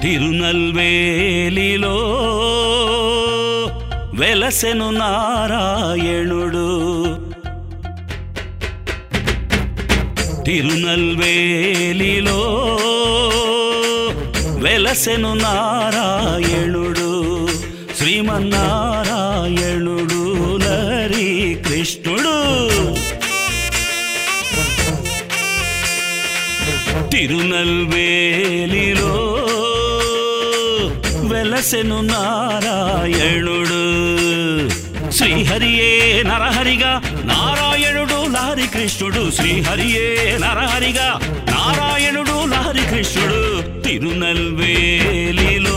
తిరునల్వేలిలో వెలసెను నారాయణుడు తిరునల్వేలిలో వెలసెను నారాయణుడు శ్రీమన్నారాయణుడు లరి కృష్ణుడు తిరునల్వేలిలో వెలసెను నారాయణుడు శ్రీహరియే నరహరిగా నారాయణుడు లహరి కృష్ణుడు శ్రీహరియే నరహరిగా నారాయణుడు లహరి కృష్ణుడు తిరునల్వేలిలో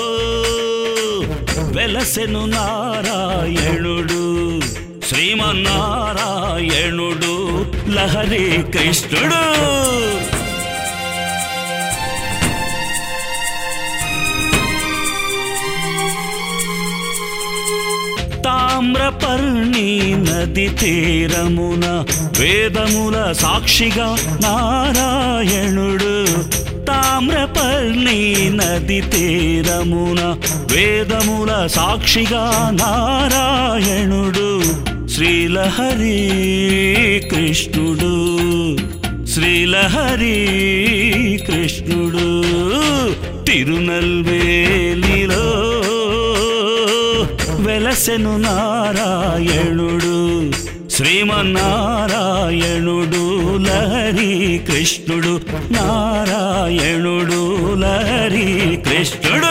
వెలసెను నారాయణుడు శ్రీమన్నారాయణుడు లహరి కృష్ణుడు తామ్రపర్ణి నది తీరమున వేదముల సాక్షిగా నారాయణుడు తామ్రపర్ణి నది తీరమున వేదముల సాక్షిగా నారాయణుడు శ్రీలహరి కృష్ణుడు శ్రీలహరి కృష్ణుడు తిరునల్వేలిలో వెలసెను నారాయణుడు శ్రీమన్నారాయణుడు లహరి కృష్ణుడు నారాయణుడు లహరి కృష్ణుడు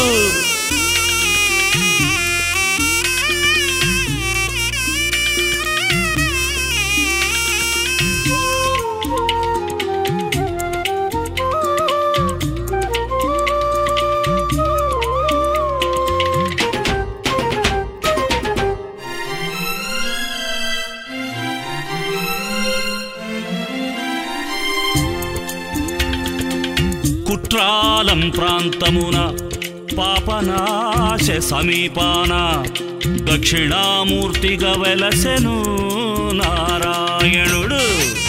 కుట్రాలం ప్రాంతమున పాపనాశ సమీపాన దక్షిణామూర్తిగా వెలసెను నారాయణుడు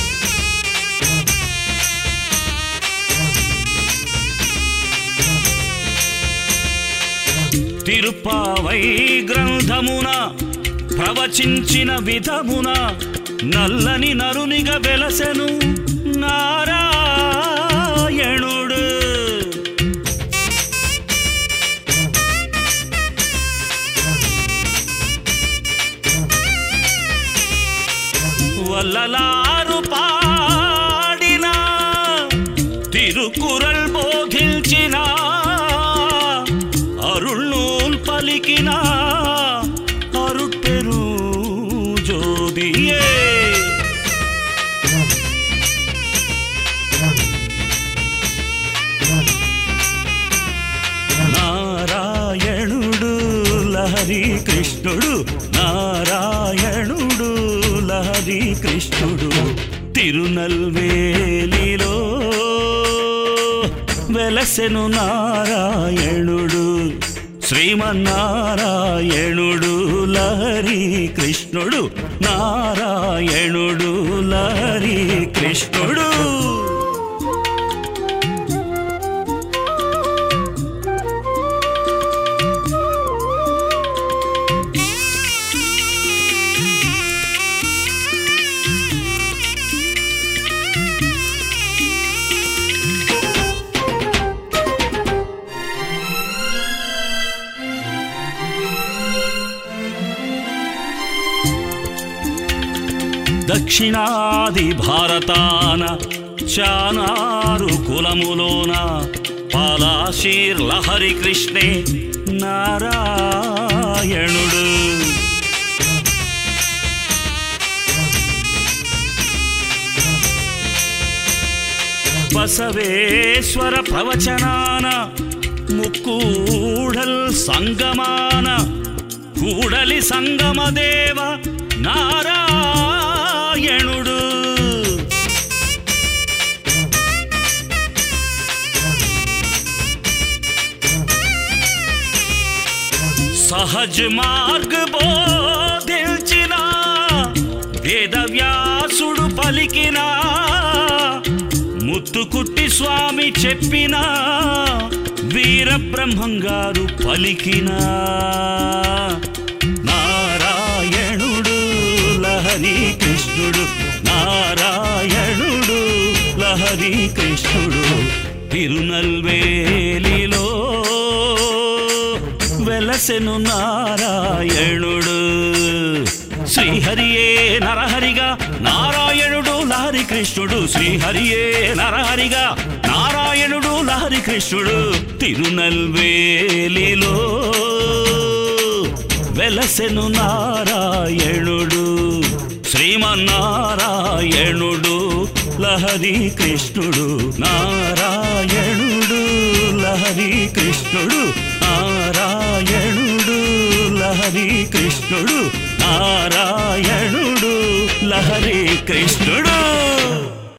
తిరుపావై గ్రంథమున ప్రవచించిన విధమున నల్లని నరునిగా వెలసెను నారాయణుడు వల్లలారు పాడిన తిరుకురల్ బోధించిన అరుణూల్ పలికిన అరుపెరు జోదియే నారాయణుడు లహరి కృష్ణుడు నారాయణుడు లహరి కృష్ణుడు తిరునల్వేలిలో వెలసెను నారాయణుడు శ్రీమన్నారాయణుడు లహరి కృష్ణుడు నారాయణుడు లహరి కృష్ణుడు దక్షిణాది భారతాన చానారు కులములోన పాలాశీర్ లహరి కృష్ణే నారాయణుడు బసవేశ్వర ప్రవచనాన ముక్కూడల్ సంగమాన కూడలి సంగమదేవ నారాయణుడు సహజ్ మార్గ బోధించిన వేదవ్యాసుడు పలికిన ముత్తుకుట్టి స్వామి చెప్పిన వీరబ్రహ్మంగారు పలికిన నారాయణుడు లహరి కృష్ణుడు నారాయణుడు లహరి కృష్ణుడు తిరునల్వేలిలో వెలసెను నారాయణుడు శ్రీహరియే నరహరిగా నారాయణుడు లహరి కృష్ణుడు శ్రీహరియే నరహరిగా నారాయణుడు లహరి కృష్ణుడు తిరునల్వేలిలో వెలసెను నారాయణుడు శ్రీమన్నారాయణుడు లహరి కృష్ణుడు నారాయణుడు లహరి కృష్ణుడు నారాయణుడు లహరి కృష్ణుడు నారాయణుడు లహరి కృష్ణుడు